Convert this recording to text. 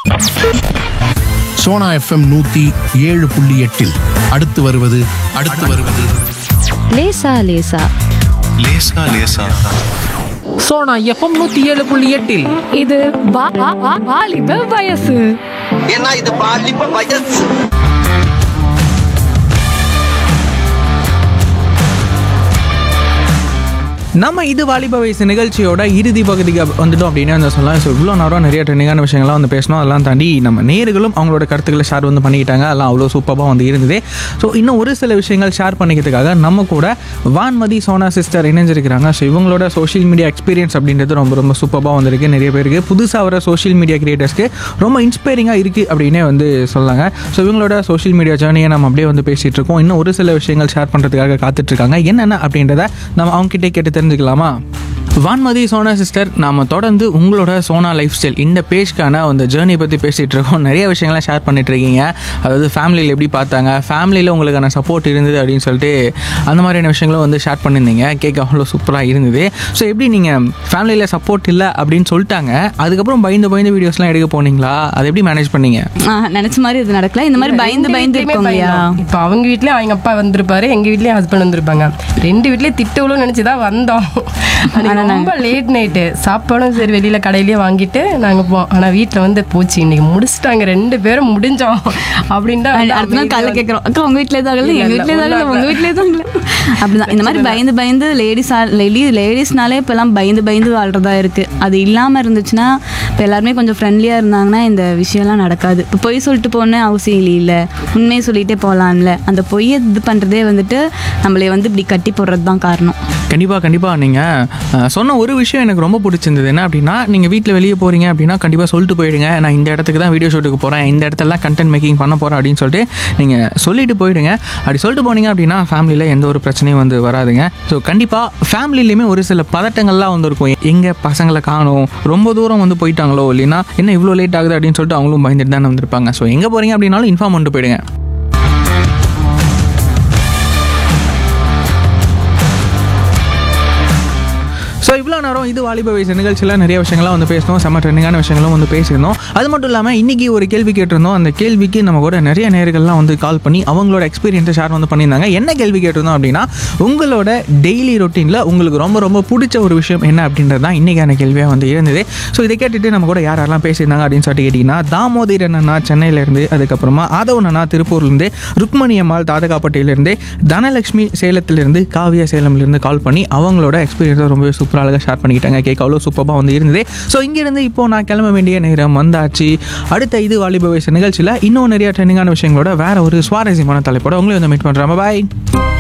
Sona FM நூத்தி ஏழு புள்ளி எட்டில் அடுத்து வருவது அடுத்து வருவது லேசா லேசா லேசா லேசா சோனா எஃப்எம் நூத்தி ஏழு புள்ளி எட்டில் இது வா- வா- வா- வாலிப வயசு ஏன்னா இது பாலிப்ப வயசு நம்ம இது வாலிப வயசு நிகழ்ச்சியோட இறுதி பகுதிக்கு அப்~ வந்துட்டோம் அப்படின்னு வந்து சொல்லலாம் ஸோ இவ்வளோ நேரம் நிறைய ட்ரெண்டிங்கான விஷயங்கள்லாம் வந்து பேசணும் அதெல்லாம் தாண்டி நம்ம நேர்களும் அவங்களோட கருத்துக்களை ஷேர் வந்து பண்ணிக்கிட்டாங்க அதெல்லாம் அவ்வளோ சூப்பராக வந்து இருந்தது ஸோ இன்னும் ஒரு சில விஷயங்கள் ஷேர் பண்ணிக்கிறதுக்காக நம்ம கூட வான்மதி சோனா சிஸ்டர் இணைஞ்சிருக்கிறாங்க ஸோ இவங்களோட சோஷியல் மீடியா எக்ஸ்பீரியன்ஸ் அப்படின்றது ரொம்ப ரொம்ப சூப்பராக வந்திருக்கு நிறைய பேருக்கு புதுசாக வர சோஷியல் மீடியா கிரியேட்டர்ஸ்க்கு ரொம்ப இன்ஸ்பைரிங்காக இருக்குது அப்படின்னே வந்து சொல்லாங்க ஸோ இவங்களோட சோஷியல் மீடியா ஜேர்னியை நம்ம அப்படியே வந்து பேசிகிட்டு இருக்கோம் இன்னும் ஒரு சில விஷயங்கள் ஷேர் பண்ணுறதுக்காக காத்துட்ருக்காங்க என்னென்ன அப்படின்றத நம்ம அவங்க கிட்டே கேட்டு தெரிஞ்சுக்கலாமா வான்மதி சோனா சிஸ்டர் நாம தொடர்ந்து உங்களோட சோனா லைஃப் ஸ்டைல் இந்த பேஜ்க்கான அந்த ஜேர்னி பற்றி பேசிகிட்டு இருக்கோம் நிறைய விஷயங்கள்லாம் ஷேர் பண்ணிட்டு இருக்கீங்க அதாவது ஃபேமிலியில் எப்படி பார்த்தாங்க ஃபேமிலியில் உங்களுக்கான சப்போர்ட் இருந்தது அப்படின்னு சொல்லிட்டு அந்த மாதிரியான விஷயங்களும் வந்து ஷேர் பண்ணியிருந்தீங்க கேட்க அவ்வளோ சூப்பராக இருந்தது ஸோ எப்படி நீங்கள் ஃபேமிலியில் சப்போர்ட் இல்லை அப்படின்னு சொல்லிட்டாங்க அதுக்கப்புறம் பயந்து பயந்து வீடியோஸ்லாம் எடுக்க போனீங்களா அதை எப்படி மேனேஜ் பண்ணீங்க ஆ, நினைச்ச மாதிரி இது நடக்கல இந்த மாதிரி பயந்து பயந்து இருக்கோங்க இல்லையா இப்போ அவங்க வீட்லயும் அவங்க அப்பா வந்திருப்பாரு எங்க வீட்லயும் ஹஸ்பண்ட் வந்திருப்பாங்க ரெண்டு வீட்லயும் திட்டவுல நினைச்சுதான் வந்தோம் அன்னைக்கு ரொம்ப லேட் நைட்டு சாப்பாடும் சரி வெளியில கடையிலயே வாங்கிட்டு நாங்க போவோம் ஆனா வீட்ல வந்து போச்சு இன்னைக்கு முடிச்சிட்டாங்க ரெண்டு பேரும் முடிஞ்சோம் அப்படின்னு தான் வந்து அடுத்த நாள் காலைல அமைதியா கேட்குறோம் அக்கா உங்க வீட்டில் எதுவும் ஆகல இல்ல, எங்க இல்ல, வீட்டில் எதுவும் ஆகல ஒண்ணும் உங்க வீட்டில் எதுவும் இல்லை அப்படிதான் இந்த மாதிரி பயந்து பயந்து லேடிஸ் லேடி லேடிஸ்னாலே இப்போல்லாம் பயந்து பயந்து வாழ்றதா இருக்கு அது இல்லாமல் இருந்துச்சுன்னா இப்போ எல்லாருமே கொஞ்சம் ஃப்ரெண்ட்லியாக இருந்தாங்கன்னா இந்த விஷயம்லாம் நடக்காது இப்போ பொய் சொல்லிட்டு போகணும்னு அவசியம் இல்லை உண்மையை சொல்லிட்டே போகலாம்ல அந்த பொய்யை இது பண்ணுறதே வந்துட்டு நம்மளை வந்து இப்படி கட்டி போடுறது தான் காரணம் கண்டிப்பாக கண்டிப்பாக நீங்கள் சொன்ன ஒரு விஷயம் எனக்கு ரொம்ப பிடிச்சிருந்தது என்ன அப்படின்னா நீங்கள் வீட்டில் வெளியே போகிறீங்க அப்படின்னா கண்டிப்பாக சொல்லிட்டு போயிடுங்க நான் இந்த இடத்துக்கு தான் வீடியோ ஷூட்டுக்கு போகிறேன் இந்த இடத்துலலாம் கண்டென்ட் மேக்கிங் பண்ண போகிறேன் அப்படின்னு சொல்லிட்டு நீங்கள் சொல்லிட்டு போயிடுங்க அப்படி சொல்லிட்டு போனீங்க அப்படின்னா ஃபேமிலியில் எந்த ஒரு பிரச்சனையும் வந்து வராதுங்க ஸோ கண்டிப்பாக ஃபேமிலிலையுமே ஒரு சில பதட்டங்கள்லாம் வந்து இருக்கும் எங்கே பசங்களை காணும் ரொம்ப தூரம் வந்து போயிட்டாங்களோ இல்லைன்னா என்ன இவ்வளோ லேட் ஆகுது அப்படின்னு சொல்லிட்டு அவங்களும் பயந்துட்டு தானே வந்திருப்பாங்க ஸோ எங்கே போகிறீங்க அப்படின்னாலும் இன்ஃபார்ம் பண்ணிட்டு போயிடுங்க ஸோ இவ்வளோ நேரம் இது வாலிப வயசு நிகழ்ச்சியில் நிறைய விஷயங்கள்லாம் வந்து பேசணும் செம்ம ட்ரெண்டிங்கான விஷயங்களும் வந்து பேசியிருந்தோம் அது மட்டும் இல்லாமல் இன்றைக்கி ஒரு கேள்வி கேட்டிருந்தோம் அந்த கேள்விக்கு நம்ம கூட நிறைய நேர்கள்லாம் வந்து கால் பண்ணி அவங்களோட எக்ஸ்பீரியன்ஸை ஷேர் வந்து பண்ணியிருந்தாங்க என்ன கேள்வி கேட்டிருந்தோம் அப்படின்னா உங்களோட டெய்லி ரொட்டீனில் உங்களுக்கு ரொம்ப ரொம்ப பிடிச்ச ஒரு விஷயம் என்ன அப்படின்றது தான் இன்றைக்கான கேள்வியாக வந்து இருந்தது ஸோ இதை கேட்டுட்டு நம்ம கூட யார் யாரெல்லாம் பேசியிருந்தாங்க அப்படின்னு சொல்லிட்டு கேட்டிங்கன்னா தாமோதரன் அண்ணா சென்னையிலேருந்து அதுக்கப்புறமா ஆதவன் அண்ணா திருப்பூர்லேருந்து ருக்மணி அம்மாள் தாதகாப்பட்டியிலேருந்து தனலட்சுமி சேலத்திலிருந்து காவியா சேலம்லேருந்து கால் பண்ணி அவங்களோட எக்ஸ்பீரியன்ஸை ரொம்பவே சூப்பராக அழகாக ஷேர் பண்ணிக்கிட்டாங்க கேட்க அவ்வளோ சூப்பராக வந்து இருந்தது ஸோ இங்கேருந்து இப்போ நான் கிளம்ப வேண்டிய நேரம் வந்தாச்சு அடுத்த இது வாலிப வயசு நிகழ்ச்சியில் இன்னும் நிறைய ட்ரெண்டிங்கான விஷயங்களோட வேற ஒரு சுவாரஸ்யமான தலைப்போட உங்களை வந்து மீட் பண்ணுறேன் பாய்